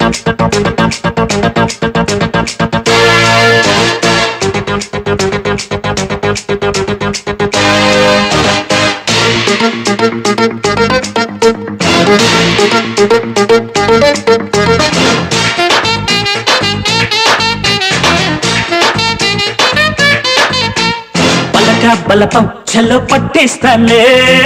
పలక బలపం చల్లో పట్టేస్తాలే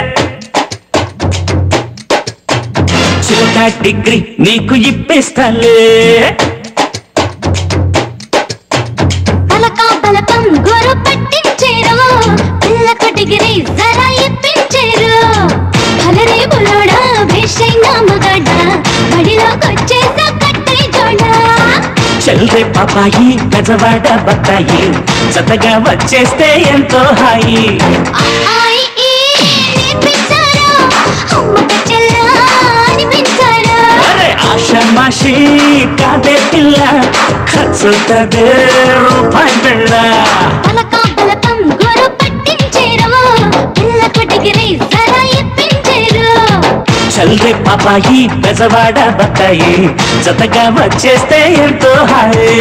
చిలక డిగ్రీ నీకు ఇప్పేస్తాలే పలకా బలపం గురు పట్టించేరు పిల్లకు డిగ్రీ జరా ఇప్పించేరు హలరే బులోడా భేషైన మగడ బడిలోకొచ్చేసా కట్టై జోడా చల్రే పాపాయి గజవాడ బత్తాయి జతగా వచ్చేస్తే ఎంతో హాయి ఆయి ఈ నేర్పించారు అమ్మక చెల్లా అనిపించారు అరే ఆషామాషి కాదే పిల్ల ఖర్చుతదే రూపాయి బిళ్ళ పలకా బలపం గురు పట్టించేరు పిల్లకు డిగ్రీ జరా ఇప్పించేరు చల్రే పాపాయి గజవాడ బత్తాయి జతగా వచ్చేస్తే ఎంతో హాయి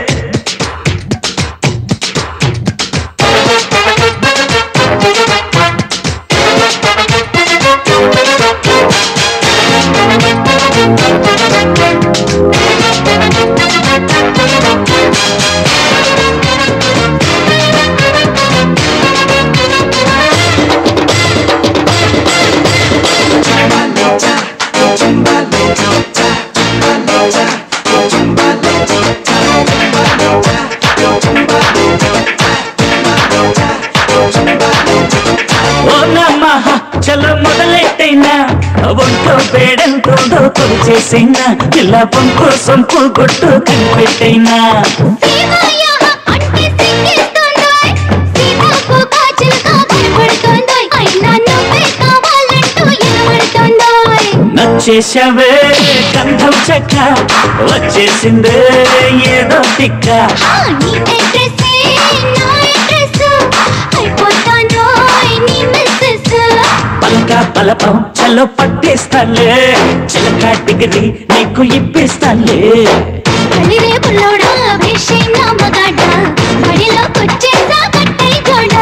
ఓ నమః చలో మొదలెట్టైనా ఒంట్లో పేడంతో చేసైనా పిల్ల పంపు సొంపు గుట్టు కనిపెట్టైనా సీమయ్య అంటే సిగ్గేస్తోందోయ్ సీతాకు కాచులుగా కనపడుతోందోయ్ అయినా నువ్వే కావాలంటూ ఎనబడుతోందోయ్ నచ్చేసావే గంధం చెక్క వచ్చేసిందే ఏదో తిక్క ఆ నీ అడ్రస్సే నా అడ్రస్ అయిపోతానోయ్ నీ మిస్సెస్ పలక బలపం చలో పట్టేస్తాలే చిలక డిగ్రీ నీకు ఇప్పిస్తాలే కలిరే బుల్లోడా భేషైన మగాడ బడిలోకొచ్చేసా కట్టై జోడా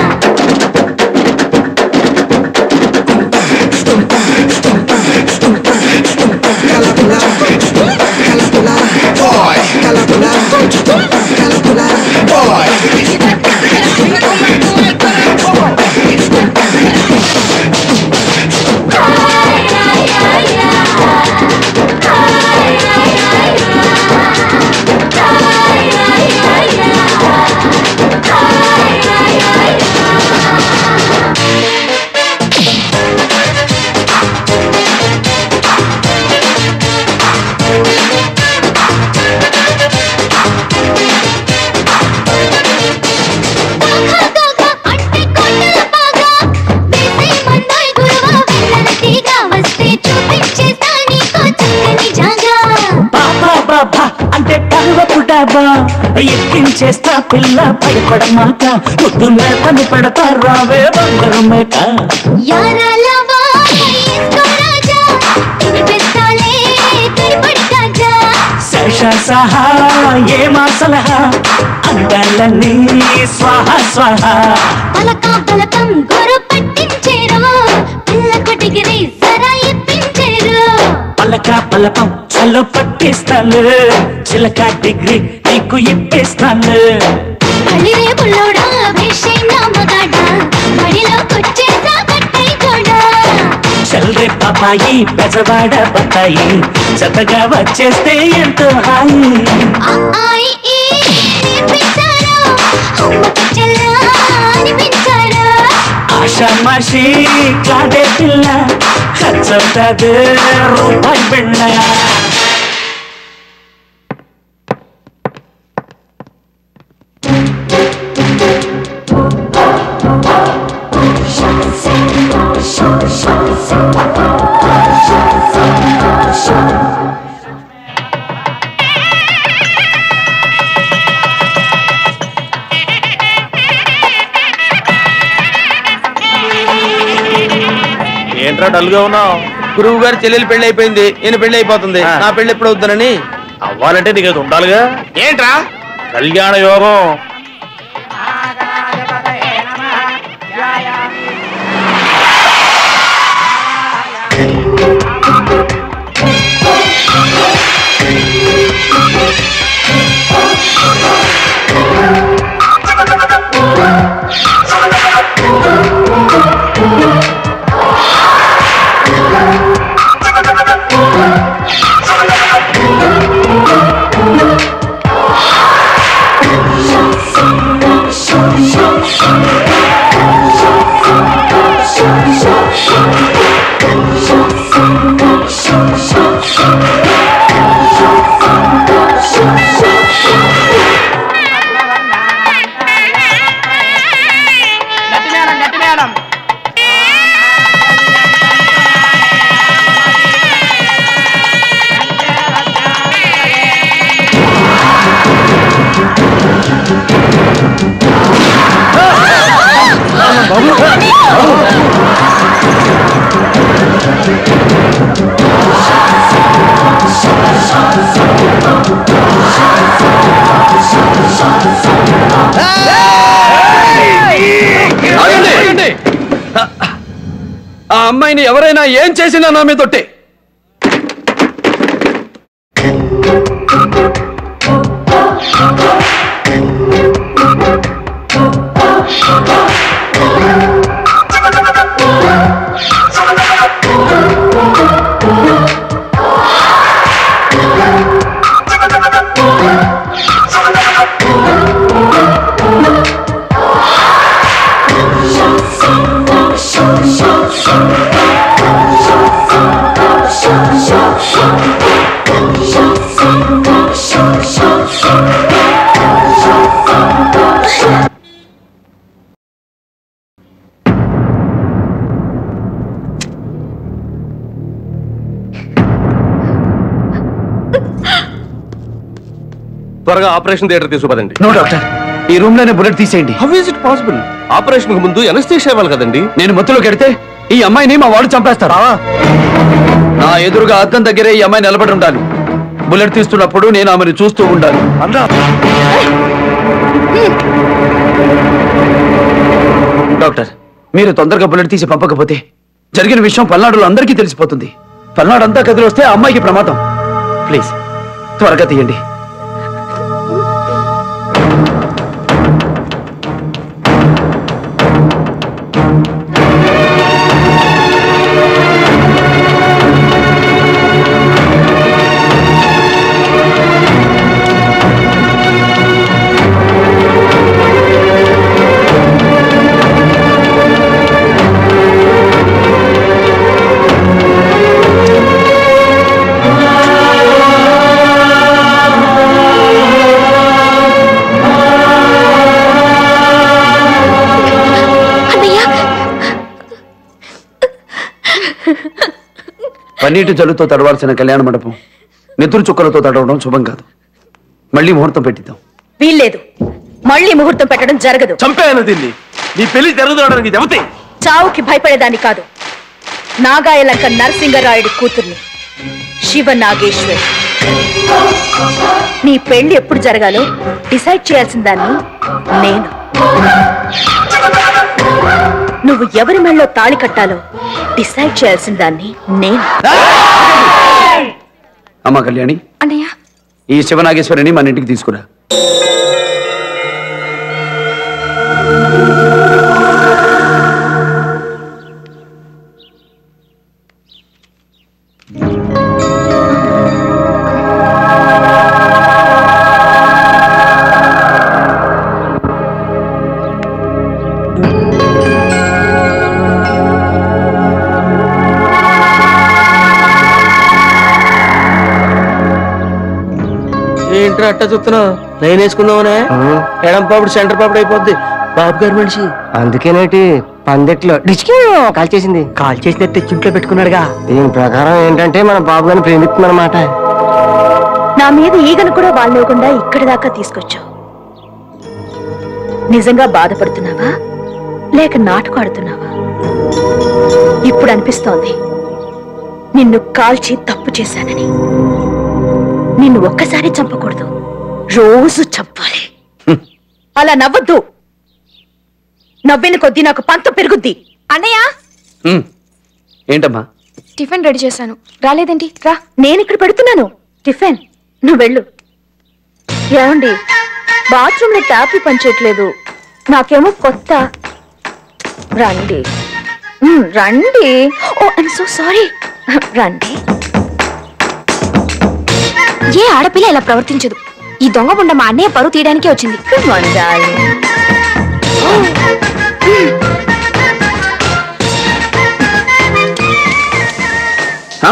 గాగా గాగా అంటే కొండల బాగా వేసే మందాయ్ గురువా వెన్నెల తీగ వస్తే చూపించేస్తా నీకో చక్కని జాగా బాబా బాబా అంటే పర్వపు డాబా ఎక్కించేస్తా పిల్ల భయపడమాక ముద్దు మేతను పెడతా రావే బంగారు మేక యారాలవా ఇస్కో రాజా తినిపిస్తాలే తిరిపడి కాజా శేష సహా ఏమా సలహా అందాలన్నీ స్వాహ స్వాహ పలకా పలకం గురు పట్టించేరు పిల్లకు డిగ్రీ జరా ఇప్పించేరు పలక పలకం చల్లో పట్టిస్తాను చిలక డిగ్రీ నీకు ఇప్పిస్తాను కలిరే బుల్లోడా భేషైన మగాడ బడిలోకొచ్చేసా కట్టై జోడా చల్రే పాపాయి బెజవాడ బత్తాయి జతగా వచ్చేస్తే ఎంతో హాయి ఆ ఆయి ఈ నేర్పించారు అమ్మక చెల్లా అనిపించారు ఆషామాషి కాదే పిల్ల ఖర్చవుతుంది రూపాయి బిళ్ళ ఏంట్రా డల్గా ఉన్నావు గురువు గారి చెల్లెలు పెళ్లి అయిపోయింది ఈయన పెళ్లి అయిపోతుంది ఆ. నా పెళ్లి ఎప్పుడు అవుతుందని అవ్వాలంటే నీకు అది ఉండాలిగా ఏంట్రా కళ్యాణ యోగం ఆగండి! ఆ అమ్మాయిని ఎవరైనా ఏం చేసినా నా మీద తొట్టే త్వరగా ఆపరేషన్ థియేటర్ తీసుకుపదండి నో డాక్టర్ ఈ రూమ్ లోనే బుల్లెట్ తీసేయండి how is it possible operation కు ముందు ఎనస్థీషియా ఇవ్వాలి కదండి నేను మత్తులో కెడితే ఈ అమ్మాయిని మా వాడు చంపేస్తాడా నా ఎదురుగా అద్దం దగ్గరే ఈ అమ్మాయి నిలబడి ఉండాలి బుల్లెట్ తీస్తున్నప్పుడు నేను ఆమెను చూస్తూ ఉండాలి డాక్టర్ మీరు తొందరగా బుల్లెట్ తీసి పంపకపోతే జరిగిన విషయం పల్నాడులో అందరికీ తెలిసిపోతుంది పల్నాడు అంతా కదిలి వస్తే ఆ అమ్మాయికి ప్రమాదం ప్లీజ్ త్వరగా తీయండి అన్నయ్య పన్నీటి జల్లుతో తడవాల్సిన కళ్యాణ మండపం నెత్తురు చుక్కలతో తడవడం శుభం కాదు మళ్ళీ ముహూర్తం పెట్టిద్దాం వీల్లేదు మళ్ళీ ముహూర్తం పెట్టడం జరగదు చంపేయను దీన్ని నీ పెళ్లి జరుగుతుండడానికి చెబితే చావుకి భయపడేదాన్ని కాదు నాగాయలంక నరసింగరాయుడి కూతుర్ని శివ నాగేశ్వరి నీ పెళ్లి ఎప్పుడు జరగాలో డిసైడ్ చేయాల్సిన దాన్ని నేను నువ్వు ఎవరి మెళ్ళలో తాళి కట్టాలో డిసైడ్ చేయాల్సిన దాన్ని నేను అమ్మా కళ్యాణి అన్నయ్య ఈ శివనాగేశ్వరిని మన ఇంటికి తీసుకురా ఏంట్రా అట్ట చూస్తున్నావు లైన్ వేసుకుందామనే ఎడం పాపుడు సెంటర్ పాపుడు అయిపోద్ది బాబు గారి మనిషి అందుకేనేటి పందిట్లో డిచ్కి కాల్ చేసింది కాల్ చేసినట్టు తెచ్చింట్లో పెట్టుకున్నాడుగా దీని ప్రకారం ఏంటంటే మన బాబు గారిని ప్రేమిస్తుందన్నమాట నా మీద ఈగను కూడా వాళ్ళకుండా ఇక్కడి దాకా తీసుకొచ్చావు నిజంగా బాధపడుతున్నావా లేక నాటకాడుతున్నావా ఇప్పుడు అనిపిస్తోంది నిన్ను కాల్చి తప్పు చేశానని నిన్ను ఒక్కసారి చంపకూడదు రోజు చంపాలి అలా నవ్వద్దు నవ్విన కొద్దీ నాకు పంత పెరుగుద్ది అన్నయ్య ఉమ్. ఏంటమ్మా టిఫిన్ రెడీ చేశాను రాలేదేంటి రా నేను ఇక్కడ పెడుతున్నాను టిఫిన్ నువ్వు వెళ్ళు ఏమండి బాత్రూమ్ లో ట్యాప్ పనిచేయట్లేదు నాకేమో కొత్త రండి మ్, రండి ఓ ఐమ్ సో సారీ రండి ఏ ఆడపిల్ల ఇలా ప్రవర్తించదు ఈ దొంగ బుండ మా అన్నయ్య పరువు తీయడానికే వచ్చింది Come on, darling. ఆ?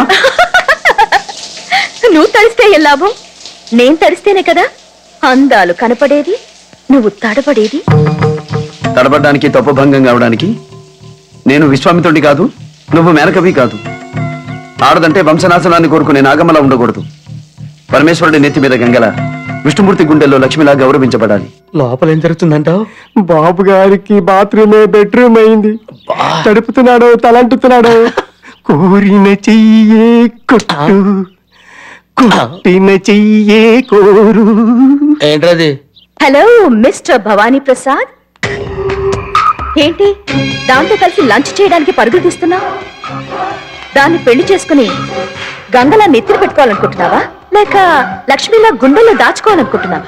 నువ్వు తడిస్తే ఏ లాభం నేను తడిస్తేనే కదా అందాలు కనపడేది నువ్వు తడబడేది తడబడ్డానికి తప్పభంగం కావడానికి నేను విశ్వామిత్రుడి కాదు నువ్వు మేనకవి కాదు ఆడదంటే వంశనాశనాన్ని కోరుకునే నాగమ్మలా ఉండకూడదు పరమేశ్వరుడి నెత్తి మీద గంగల విష్ణుమూర్తి గుండెల్లో లక్ష్మిలా గౌరవించబడాలి లోపల ఏం జరుగుతుందంటావు బాబు గారికి బాత్రూమే బెడ్రూమ్ అయింది తడుపుతున్నాడు తలంటుతున్నాడు కోరిన చెయ్యే కొట్టు కొట్టిన చెయ్యే కోరు ఏంట్రది హలో మిస్టర్ భవానీ ప్రసాద్ ఏంటి దాంతో కలిసి లంచ్ చేయడానికి పరుగులు తీస్తున్నా దాన్ని పెళ్లి చేసుకుని గంగలా నెత్తిన పెట్టుకోవాలనుకుంటున్నావా లేక లక్ష్మిలా గుండెల్లో దాచుకోవాలనుకుంటున్నావా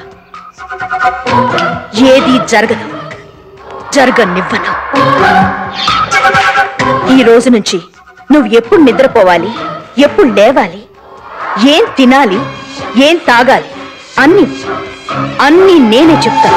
ఏది జరగదు జరగనివ్వను ఈ రోజు నుంచి నువ్వు ఎప్పుడు నిద్రపోవాలి ఎప్పుడు లేవాలి ఏం తినాలి ఏం తాగాలి అన్ని అన్ని నేనే చెప్తాను